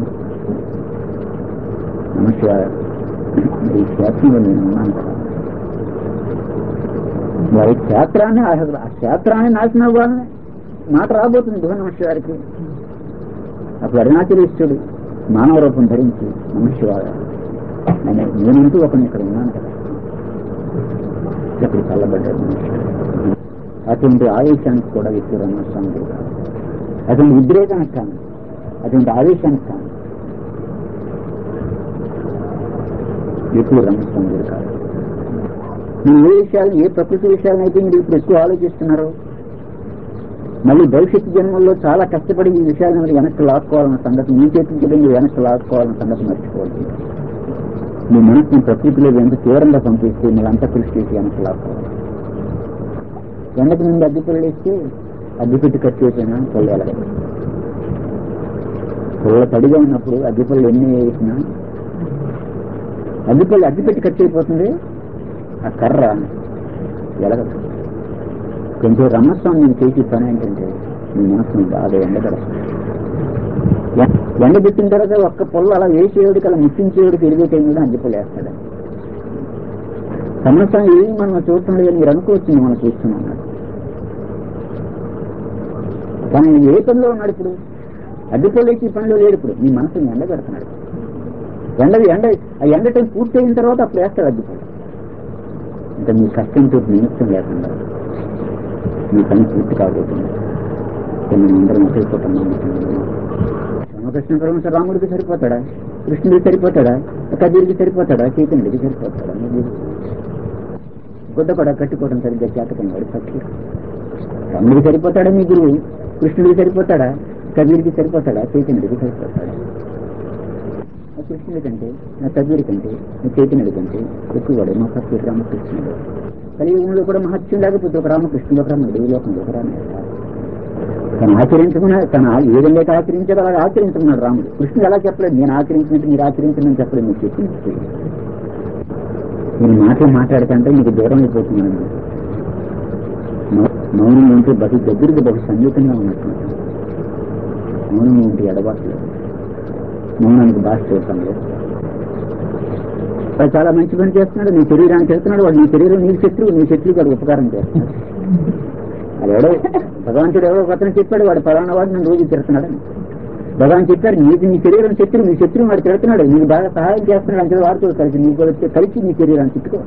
నమస్య ఈ క్షేత్రంలో నేను ఉన్నాను కదా వారి క్షేత్రాన్ని అసలు ఆ క్షేత్రాన్ని నాశనం అవ్వాలని మాట రాబోతుంది గృహ నమస్కారికి అప్పుడు అరుణాచలేశ్వరుడు మానవ రూపం ధరించి నమశివాయ అనే నేనంటూ ఒకరిని ఇక్కడ ఉన్నాను కదా అప్పుడు చల్లబడ్డాడు అటువంటి ఆవేశానికి కూడా వ్యక్తి రమణస్వామి గారు కాదు అటువంటి ఉద్రేకానికి కాను అటువంటి ఆవేశానికి కాను వ్యక్తులు రమణస్వామి గారు కాదు మీరు ఏ విషయాలు ఏ ప్రకృతి విషయాలను అయితే మీరు ఇప్పుడు ఎక్కువ ఆలోచిస్తున్నారో మళ్ళీ భవిష్యత్తు జన్మల్లో చాలా కష్టపడి ఈ విషయాలను మీరు వెనక్కి లాక్కోవాలన్న సంగతి మీ చేతికి మీరు వెనక్కి లాక్కోవాలన్న సంగతి మర్చిపోవాలి మీ మనసుని ప్రకృతిలో ఎంత తీవ్రంగా పంపిస్తే మీరు అంతా కృషి చేసి వెనక్కి లాక్కోవాలి ఎండకు ముందు అగ్గిపుల్లలు ఇస్తే అగ్గిపెట్టి ఖర్చు అయిపోయినా పొల్లు ఎలగదు పొల్ల తడిగా ఉన్నప్పుడు అగ్గిపుల్లలు ఎన్ని వేసినా అగ్గిపల్లి అగ్గిపెట్టి ఖర్చు అయిపోతుంది ఆ కర్ర ఎలగదు కొంచెం రమస్వామి నేను చేసే పని ఏంటంటే మీ మనసుని బాగా ఎండగడుతుంది ఎండబెట్టిన తర్వాత ఒక్క పొల్ల అలా వేసేవాడికి అలా ముట్టించేవాడికి ఎరిగే టైం కూడా అగ్గిపల్లి వేస్తాడు సమస్య ఏమి మనం చూడటం లేదు మీరు అనుకోవచ్చు మనం చూస్తున్నాం కానీ ఆయన ఏ పనిలో ఉన్నాడు ఇప్పుడు అడ్డుకోలేసి ఈ పనిలో లేడు ఇప్పుడు మీ మనసుని ఎండ పెడుతున్నాడు ఎండ ఎండ ఆ ఎండ టైం పూర్తి అయిన తర్వాత అప్పుడు వేస్తాడు అడ్డుకోలు ఇంకా మీ కష్టంతో నిమిత్తం లేకుండా మీ పని పూర్తి కాబోతుంది మేము అందరం ఒకైపోతున్నాం రామకృష్ణ పరమశ రాముడికి సరిపోతాడా కృష్ణుడికి సరిపోతాడా కబీర్కి సరిపోతాడా చైతన్యుడికి సరిపోతాడా గుడ్డ కూడా కట్టుకోవడం సరిగ్గా చేతకని వాడు సత్యం రాముడికి సరిపోతాడా మీ గురువు కృష్ణుడికి సరిపోతాడా కబీర్కి సరిపోతాడా చైతన్యుడికి సరిపోతాడా ఆ కృష్ణుడి కంటే నా కబీర్ కంటే నా చైతన్యుడి కంటే ఎక్కువ వాడు మా సత్య రామకృష్ణుడు కలియుగంలో కూడా మహత్యం లేకపోతే ఒక రామకృష్ణుడు ఒక రాముడు ఈ లోకంలో ఒక రాముడు తను ఆచరించుకున్నాడు తను ఆ- ఏ విధంగా అయితే ఆచరించాడో అలాగే ఆచరించుకున్నాడు రాముడు కృష్ణుడు ఎలా చెప్పలేదు నేను ఆచరించినట్టు మీరు ఆచరించమని చెప్పలేదు మీరు చెప్పింది మీరు మాటలు మాట్లాడుతుంటే మీకు దూరం అయిపోతున్నాను మౌ- మౌనం ఉంటే బహు దగ్గరికి బహు సన్నిహితంగా ఉన్నట్టు మౌనం ఉంటే ఎడబాట్లు మౌనానికి భాష చూడటం లేదు వాడు చాలా మంచి పని చేస్తున్నాడు నీ శరీరానికి వెళ్తున్నాడు వాడు నీ శరీరం నీ శత్రువు నీ శత్రువు వాడు ఉపకారం చేస్తున్నాడు అది ఎవడో భగవంతుడు ఎవరో ఒక అతను చెప్పాడు వాడు పలానా వాడు నన్ను రోజు తిడుతున్నాడని భగవాన్ చెప్పాడు నీకు నీ శరీరం శత్రువు నీ శత్రువు వాడు తిడుతున్నాడు నీకు బాగా సహాయం చేస్తున్నాడు అంటే వాడితో కలిసి నీకు కూడా కలిసి నీ శరీరాన్ని తిట్టుకో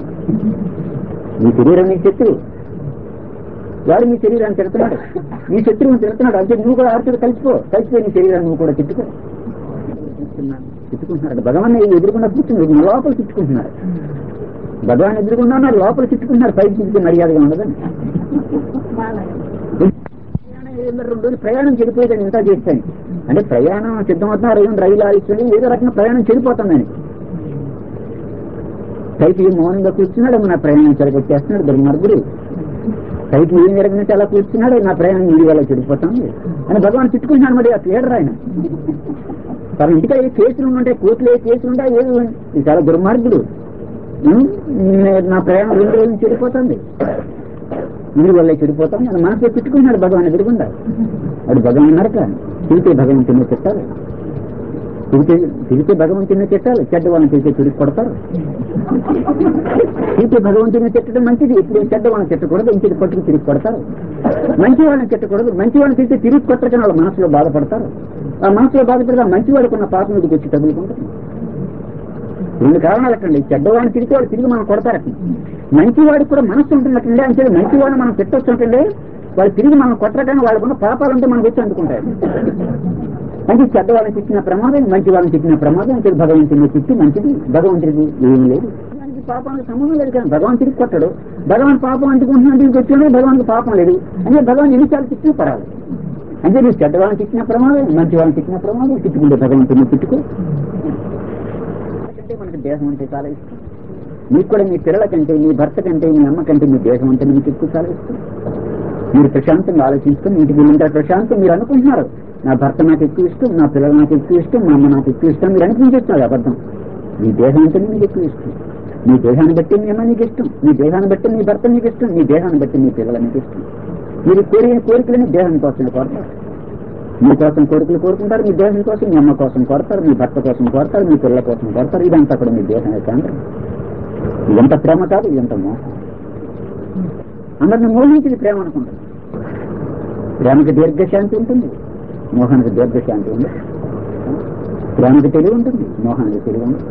నీ శరీరం నీ శత్రువు వాడు నీ శరీరాన్ని తిడుతున్నాడు నీ శత్రువుని తిడుతున్నాడు అంటే నువ్వు కూడా ఆడుతూ కలిసిపో కలిసిపోయి నీ శరీరాన్ని నువ్వు కూడా తిట్టుకో తిట్టుకుంటున్నాడు భగవాన్ ఎదురుకుండా కూర్చుని నా లోపల తిట్టుకుంటున్నాడు భగవాన్ ఎదురుకుండా ఉన్నారు లోపల తిట్టుకుంటున్నారు పైకి తిట్టుకుని మర్యాదగా ఉండదని ప్రయాణం ఏదో రెండు రోజులు ప్రయాణం చెడిపోయేదని ఇంత చేస్తాను అంటే ప్రయాణం సిద్ధమవుతున్నా రైలు రైలు ఆలోచన ఏదో రకంగా ప్రయాణం చెడిపోతుందని పైకి మౌనంగా కూర్చున్నాడు నా ప్రయాణం చెడగొట్టేస్తున్నాడు దుర్మార్గుడు పైకి ఏం జరగనట్టు అలా కూర్చున్నాడు నా ప్రయాణం ఈ వల్ల చెడిపోతుంది అని భగవాన్ తిట్టుకుంటున్నాడు మరి ఆ క్లియర్ ఆయన తన ఇంటికి ఏ కేసులు ఉంటే కోర్టులో ఏ కేసులు ఉంటాయి ఏది ఇది చాలా దుర్మార్గుడు ఉం? నే- నా ప్రయాణం రెండు రోజులు చెడిపోతుంది వీడి వల్ల చెడిపోతాం అని మనసులో తిట్టుకున్నాడు భగవాన్ ఎదురుకుండా అది భగవాన్ నరక తిరిగితే భగవంతుని తిట్టాలి తిరిగితే తిరిగితే భగవంతుని తిట్టాలి చెడ్డ వాళ్ళని తిరిగితే తిరిగి కొడతారు తిరిగితే భగవంతుని తిట్టడం మంచిది ఇప్పుడు చెడ్డ వాళ్ళని తిట్టకూడదు ఇంటికి పట్టుకు తిరిగి కొడతారు మంచి వాళ్ళని తిట్టకూడదు మంచి వాళ్ళని తిరిగితే తిరిగి కొట్టకని వాళ్ళ మనసులో బాధపడతారు ఆ మనసులో బాధపడితే ఆ మంచి వాడికి ఉన్న పాపం మీకు వచ్చి తగులుకుంటుంది రెండు కారణాలు అట్టండి చెడ్డవాడిని తిరిగి వాడు తిరిగి మనం కొడతారట మంచివాడికి కూడా మనస్సు ఉంటున్నట్టుండే అంటే మంచివాడిని మనం తిట్టొచ్చు ఉంటుండే వాళ్ళు తిరిగి మనం కొట్టగానే వాళ్ళకున్న పాపాలంటే మనకు వచ్చి అందుకుంటారు అంటే చెడ్డవాళ్ళని తిట్టిన ప్రమాదం మంచి వాళ్ళని తిట్టిన ప్రమాదం అంటే భగవంతుని తిట్టి మంచిది భగవంతుడికి ఏం లేదు దానికి పాపానికి సంబంధం లేదు కానీ భగవాన్ తిరిగి కొట్టడు భగవాన్ పాపం అంటుకుంటున్నా తిరిగి వచ్చాడు భగవానికి పాపం లేదు అంటే భగవాన్ ఎన్నిసార్లు తిట్టినా పడాలి అంటే నువ్వు చెడ్డవాళ్ళని తిట్టిన ప్రమాదం మంచి వాళ్ళని తిట్టిన ప్రమాదం తిట్టుకుంటే భగవంతుని తిట్టుకో ఎందుకంటే మనకి దేహం అంటే చాలా ఇష్టం మీకు కూడా మీ పిల్లల కంటే మీ భర్త కంటే మీ అమ్మ కంటే మీ దేశం అంటే మీకు ఎక్కువ చాలా ఇష్టం మీరు ప్రశాంతంగా ఆలోచించుకొని ఇంటికి వెళ్ళింటారు ప్రశాంతం మీరు అనుకుంటున్నారు నా భర్త నాకు ఎక్కువ ఇష్టం నా పిల్లలు నాకు ఎక్కువ ఇష్టం మా అమ్మ నాకు ఎక్కువ ఇష్టం మీరు అనిపించేస్తున్నారు అబద్ధం మీ దేహం అంటే మీకు ఎక్కువ ఇష్టం మీ దేహాన్ని బట్టి మీ అమ్మ నీకు ఇష్టం మీ దేహాన్ని బట్టి మీ భర్త నీకు ఇష్టం మీ దేహాన్ని బట్టి మీ పిల్లలు మీకు ఇష్టం మీరు కోరిన కోరికలని దేహం కోసం కోరతారు మీ కోసం కోరికలు కోరుకుంటారు మీ దేహం కోసం మీ అమ్మ కోసం కోరతారు మీ భర్త కోసం కోరతారు మీ పిల్లల కోసం కోరతారు ఇదంతా కూడా మీ దేహం కేంద్రం ఇదంతా ప్రేమ కాదు ఇదంతా మోహం అందరిని మోహించింది ప్రేమ అనుకుంటారు ప్రేమకి దీర్ఘశాంతి ఉంటుంది మోహానికి దీర్ఘశాంతి ఉంది ప్రేమకి తెలివి ఉంటుంది మోహానికి తెలివి ఉంది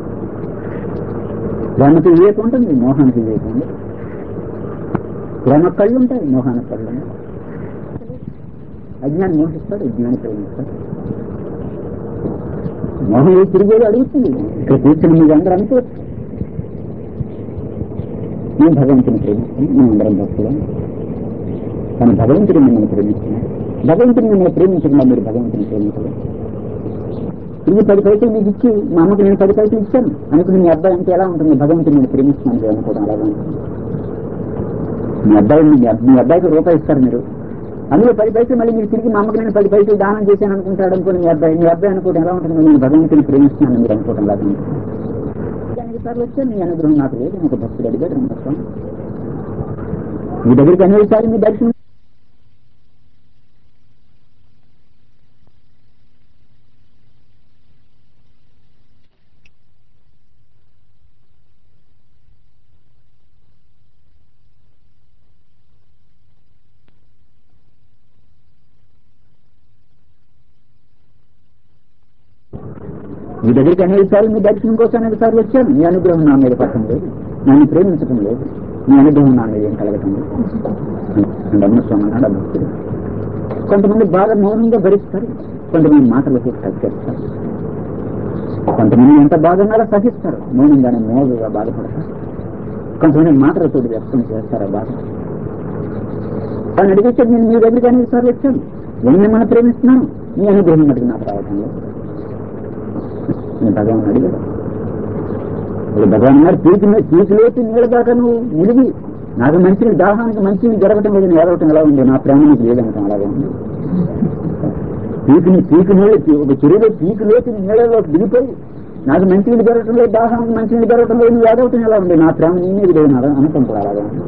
ప్రేమకి వివేకం ఉంటుంది మోహానికి వివేకం ఉంది ప్రేమ కళ్ళు ఉంటాయి మోహానికి కళ్ళు ఉంటాయి అజ్ఞాని మోహిస్తాడు జ్ఞాని ప్రేమిస్తాడు మోహం ఏ తిరిగేది అడుగుతుంది ఇక్కడ కూర్చుని మీరు అందరూ అనుకోవచ్చు నేను భగవంతుని ప్రేమిస్తాను మేము అందరం భక్తులం కానీ భగవంతుడు మిమ్మల్ని ప్రేమిస్తున్నాడు భగవంతుడు మిమ్మల్ని ప్రేమించకుండా మీరు భగవంతుని ప్రేమించలేదు తిరిగి పది పైసలు మీకు ఇచ్చి మా అమ్మకి నేను పది పైసలు ఇచ్చాను అనుకుని మీ అబ్బాయి అంటే ఎలా ఉంటుంది భగవంతుడు నేను ప్రేమిస్తున్నాను మీరు అనుకోవడం అలాగే ఉంటుంది మీ అబ్బాయి మీ అబ్- మీ అబ్బాయికి రూపాయి ఇస్తారు మీరు అందులో పది పైసలు మళ్ళీ మీరు తిరిగి మా అమ్మకి నేను పది పైసలు దానం చేశాను అనుకుంటాడు అనుకుని మీ అబ్బాయి మీ అబ్బాయి అనుకోవడం ఎలా ఉంటుంది నేను భగవంతుని ప్రేమిస్తున్నాను మీరు అనుకోవడం లాగా ఉంటుంది దానికి సార్లు వచ్చాను మీ అనుగ్రహం నాకు లేదు నేను ఒక భక్తుడు అడిగాడు నమ్మకం మీ దగ్గరికి అనేసారి మీ దర్శనం మీ దగ్గరికి అనేక సార్లు మీ దర్శనం కోసం అనేక సార్లు వచ్చాను మీ అనుగ్రహం నా మీద పట్టడం లేదు నన్ను ప్రేమించడం లేదు మీ అనుగ్రహం నా మీద ఏం కలగటం లేదు అంటే స్వామి అన్నాడు ఆ భక్తుడు కొంతమంది బాగా మౌనంగా భరిస్తారు కొంతమంది మాటలతో తగ్గేస్తారు కొంతమంది ఎంత బాగున్నారో సహిస్తారు మౌనంగానే మోగుగా బాధపడతారు కొంతమంది మాటలతో వ్యక్తం చేస్తారు ఆ బాధ కానీ అడిగేసాడు నేను మీ దగ్గరికి అనేక సార్లు వచ్చాను నేను మిమ్మల్ని ప్రేమిస్తున్నాను మీ అనుగ్రహం మటుకు నాకు రావటం లేదు నేను భగవాన్ అడిగాడు ఇప్పుడు భగవాన్ గారు పీకి పీకిలోకి నీళ్ళ దాకా నువ్వు నిలిగి నాకు మంచి దాహానికి మంచి జరగటం లేదు ఏడవటం ఎలా ఉంది నా ప్రేమ నీకు లేదనటం అలాగే ఉంది పీకిని పీకి నీళ్ళు ఒక చెరువులో పీకిలోకి నీళ్ళలోకి దిగిపోయి నాకు మంచి నీళ్ళు జరగటం లేదు దాహానికి మంచి నీళ్ళు జరగటం లేదు నువ్వు ఏడవటం ఎలా ఉంది నా ప్రేమ నీ మీద లేదు నా అనటం కూడా అలాగే ఉంది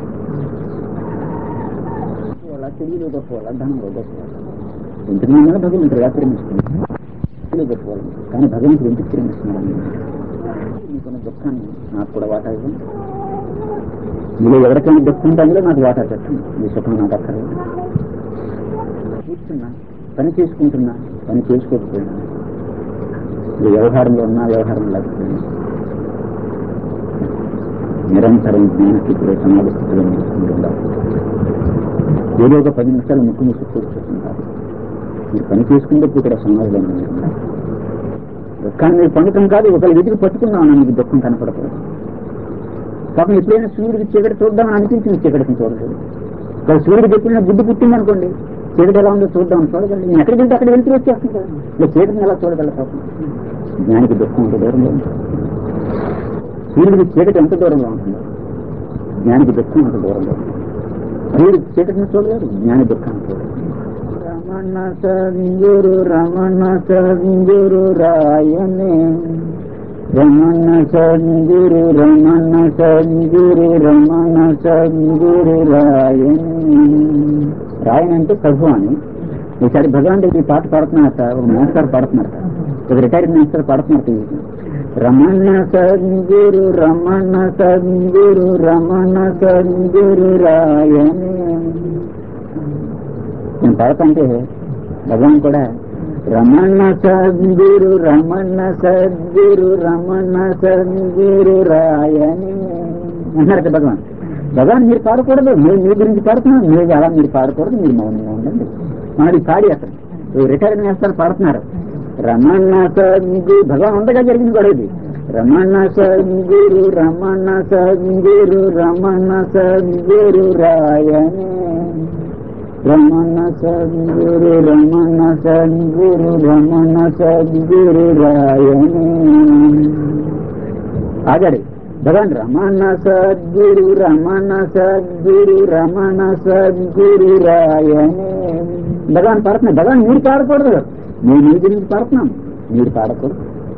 వాళ్ళ తెలియదు గొప్ప వాళ్ళ ధనం గొప్ప ఇంతకు ముందు భగవంతుడు ఎలా ప్రేమిస్తుంది భక్తులు గొప్పవాళ్ళు కానీ భగవంతుడు ఎందుకు ప్రేమిస్తున్నాడు మీకున్న దుఃఖాన్ని నాకు కూడా వాటా ఇవ్వండి మీలో ఎవరికైనా దుఃఖం ఉంటే అందులో నాకు వాటా చెప్పండి మీ సుఖం నాకు అక్కర్లేదు కూర్చున్నా పని చేసుకుంటున్నా పని చేసుకోకపోయినా ఈ వ్యవహారంలో ఉన్నా వ్యవహారం లేకపోయినా నిరంతరం జ్ఞానస్థితిలో సమాధి స్థితిలో ఉండాలి ఏదో ఒక పది నిమిషాలు ముక్కు ముక్కు కూర్చుంటారు మీరు పని చేసుకుంటే ఇక్కడ సమాధిలో ఉన్నారు దుఃఖాన్ని మీరు పొందటం కాదు ఒకళ్ళు వెతికి పట్టుకున్నామని మీకు దుఃఖం కనపడకూడదు పాపం ఎప్పుడైనా సూర్యుడికి చీకటి చూద్దామని అనిపించింది చీకటిని చూడలేదు ఒక సూర్యుడికి ఎప్పుడైనా బుద్ధి పుట్టింది అనుకోండి చీకటి ఎలా ఉందో చూద్దామని చూడగలరు నేను ఎక్కడికి వెళ్తే అక్కడ వెళ్తూ వచ్చేస్తుంది కదా ఇలా చీకటిని ఎలా చూడగలరు పాపం జ్ఞానికి దుఃఖం ఎంత దూరంలో ఉంటుంది సూర్యుడికి చీకటి ఎంత దూరంలో ఉంటుందో జ్ఞానికి దుఃఖం అంత దూరంలో ఉంటుంది సూర్యుడికి చీకటిని చూడలేదు జ్ఞాని దుఃఖాన్ని చూడలేదు రమణ సంగురు రమణ సంగురు రాయనే రమణ సంగురు రమణ సంగురు రమణ సంగురు రాయనే రాయన అంటే ప్రభు అని ఈసారి భగవాన్ దగ్గర ఈ పాట పాడుతున్నారు సార్ ఒక మాస్టర్ పాడుతున్నారు సార్ ఒక రిటైర్డ్ మాస్టర్ పాడుతున్నారు ఇది. రమణ సంగురు రమణ సంగురు రమణ సంగురు రాయనే నేను పాడుతుంటే భగవాన్ కూడా రమణ సద్గురు రమణ సద్గురు రమణ సద్గురు రాయని అన్నారు కదా భగవాన్ భగవాన్ మీరు పాడకూడదు మీరు మీ గురించి పాడుతున్నాను మీరు అలా మీరు పాడకూడదు మీరు మౌనంగా ఉండండి మనది పాడి అసలు రిటైర్ చేస్తారు పాడుతున్నారు రమణ సద్గురు భగవాన్ ఉండగా జరిగింది కూడా ఇది రమణ సద్గురు రమణ సద్గురు రమణ సద్గురు రాయని రమణ సద్గురు రమణ సద్గురు రమణ సద్గురు రాయణి ఆగాడు భగవాన్ రమణ సద్గురు రమణ సద్గురు రమణ సద్గురు రాయణి భగవాన్ పాడుతున్నాడు భగవాన్ మీరు పాడకూడదు నేను మీ గురించి పాడుతున్నాను మీరు పాడకూడదు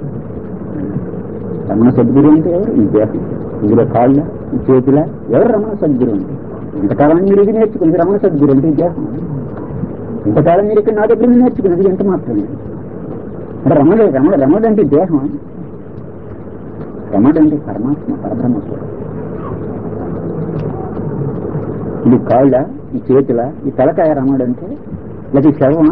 రమణ సద్గురు అంటే ఎవరు ఈ దేహం ఇందులో కాళ్ళ ఈ చేతుల ఎవరు రమణ సద్గురు అంటే ఇంతకాలం మీరు ఇది నేర్చుకుంది రమణ సద్గురు అంటే ఈ దేహం ఇంతకాలం మీరు ఇక్కడ నా దగ్గర నుంచి నేర్చుకున్నది ఎంత మాత్రమే అంటే రమణ రమణ రమణుడు అంటే దేహం రమణుడు అంటే పరమాత్మ పరబ్రహ్మస్వరం ఇది కాళ్ళ ఈ చేతుల ఈ తలకాయ రమణుడు అంటే లేకపోతే ఈ శవం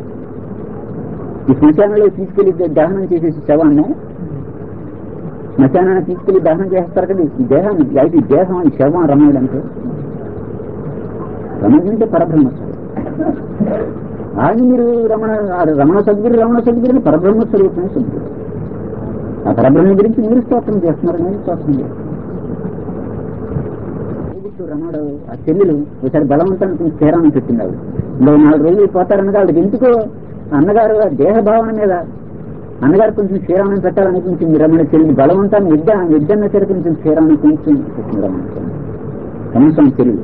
ఈ శ్మశానంలో తీసుకెళ్లి దహనం చేసేసి శవాన్ని శ్మశానాన్ని తీసుకెళ్లి దహనం చేస్తారు కదా ఈ దేహం అయితే ఈ దేహం ఈ శవం రమణుడు అంటే రమణుడు అంటే పరబ్రహ్మస్వరం ఆయన మీరు రమణ ఆ రమణ సద్గురు రమణ సద్గురు పరబ్రహ్మ స్వరూపమే సద్గురు ఆ పరబ్రహ్మ గురించి మీరు స్తోత్రం చేస్తున్నారు నేను స్తోత్రం చేస్తున్నాను ఏగుట్టు రమణుడు ఆ చెల్లెలు ఒకసారి బలవంతానికి తీరాన్ని పెట్టింది ఆవిడ ఇంకో నాలుగు రోజులు పోతారనగా ఆవిడకి ఎందుకో అన్నగారు ఆ దేహ భావన మీద అన్నగారు కొంచెం క్షీరాన్ని పెట్టాలనిపించింది రమణ చెల్లి బలవంతాన్ని విద్య విద్యన్న సరే కొంచెం క్షీరాన్ని కొంచెం పెట్టింది రమణ చెల్లి కనీసం చెల్లి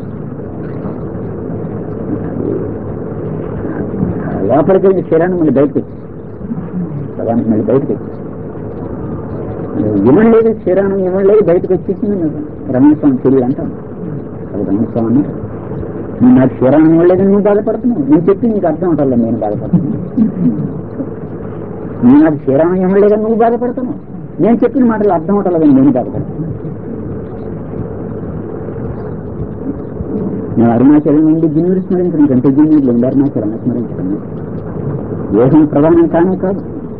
లోపలికి వెళ్ళి క్షీరాన్ని మళ్ళీ బయటకు వచ్చి సగానికి మళ్ళీ బయటకు వచ్చి ఇవ్వడం లేదు క్షీరాన్ని ఇవ్వడం లేదు బయటకు వచ్చేసింది రమణస్వామి చెల్లి అంటాం అది రమణస్వామి అన్నారు నువ్వు నాకు క్షీరాన్ని ఇవ్వలేదు నువ్వు బాధపడుతున్నావు నేను చెప్పి నీకు అర్థం అవటం నేను బాధపడుతున్నాను నువ్వు నాకు క్షీరాన్ని ఇవ్వలేదని నువ్వు బాధపడుతున్నావు నేను చెప్పిన మాటలు అర్థం అవటం నేను బాధపడుతున్నాను నేను అరుణాచలం నుండి గిన్నెలు స్మరించడం కంటే గిన్నెలు ఉండి అరుణాచలం స్మరించడం దేహం ప్రధానం కానే కాదు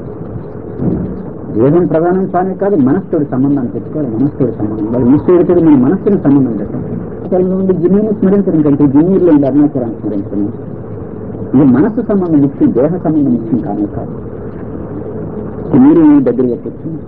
దేహం ప్రధానం కానే కాదు మనస్సుతోటి సంబంధాన్ని పెట్టుకోవాలి మనస్సుతోటి సంబంధం వాళ్ళు ఈశ్వరుడితో మన మనస్సుని సంబంధం పెట్టాలి అరుణాచలం నుండి గిన్నెలు స్మరించడం కంటే గిన్నెలు ఉండి అరుణాచలాన్ని స్మరించడం ఇది మనస్సు సంబంధం ఇచ్చి దేహ సంబంధం ఇచ్చింది కానే కాదు మీరు మీ దగ్గర కూర్చుని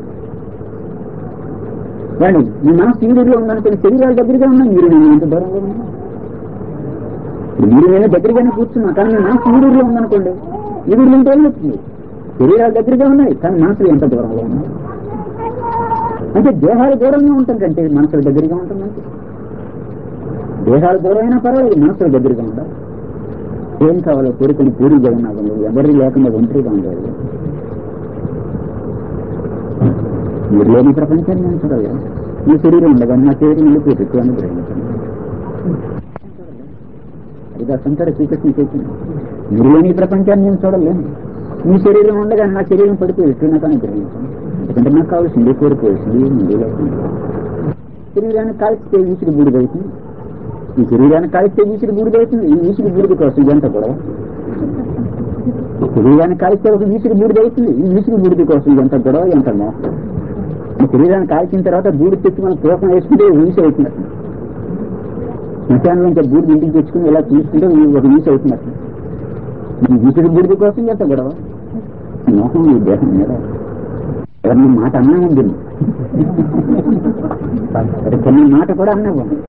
వాడి మీ మనసు ఈ ఊరిలో ఉందనుకుని శరీరాలు దగ్గరగా ఉన్నా మీరు నేను ఎంత దూరంలో ఉన్నా ఇప్పుడు మీరు నేను దగ్గరగానే కూర్చున్నా కానీ మీ మనసు ఈ ఊరిలో ఉందనుకోండి ఈ ఊరిలో ఉంటే ఏమవుతుంది శరీరాలు దగ్గరగా ఉన్నాయి కానీ మనసులు ఎంత దూరంలో ఉన్నాయి అంటే దేహాలు దూరంగా ఉంటాం కంటే మనసులు దగ్గరగా ఉంటుందంటే దేహాలు దూరమైనా పర్వాలేదు మనసులు దగ్గరగా ఉండాలి ఏం కావాలో కోరుకొని పూరిగా ఉన్నాగండి ఎవరి లేకుండా ఒంటరిగా ఉండేది మీరు లేని ప్రపంచాన్ని నేను చూడలేదు మీ శరీరం ఉండగా నా శరీరం వెళ్ళిపోయి ఎక్కువ గ్రహించండి అది అసంతర శ్రీకృష్ణ చేసింది మీరు లేని ప్రపంచాన్ని నేను చూడలేను మీ శరీరం ఉండగా నా శరీరం పడిపోయి ఎక్కువ కానీ గ్రహించండి ఎందుకంటే నాకు కావాల్సింది కోరుకోవాల్సింది ముందు లేకుండా శరీరాన్ని కాల్చితే ఈసుడు బూడిదవుతుంది ఈ శరీరాన్ని కాల్చితే ఈసుడు బూడిదవుతుంది ఈ ఈసుడు బూడిద కోసం ఎంత గొడవ శరీరాన్ని కాల్చితే ఒక ఈసుడు బూడిదవుతుంది ఈ ఈసుడు బూడిద కోసం ఎంత గొడవ ఎంత మోసం ఈ శరీరాన్ని కాల్చిన తర్వాత బూడి తెచ్చి మనం తూకం వేసుకుంటే వీసి అవుతున్నట్టు శ్మశానం ఇంకా బూడిది ఇంటికి తెచ్చుకుని ఇలా తీసుకుంటే ఒక వీసి అవుతున్నట్టు ఈ వీసుడు బూడిద కోసం ఎంత గొడవ మోహం ఈ దేహం మీద ఎవరిని మాట అన్నా ఉంది కొన్ని మాట కూడా అన్నావు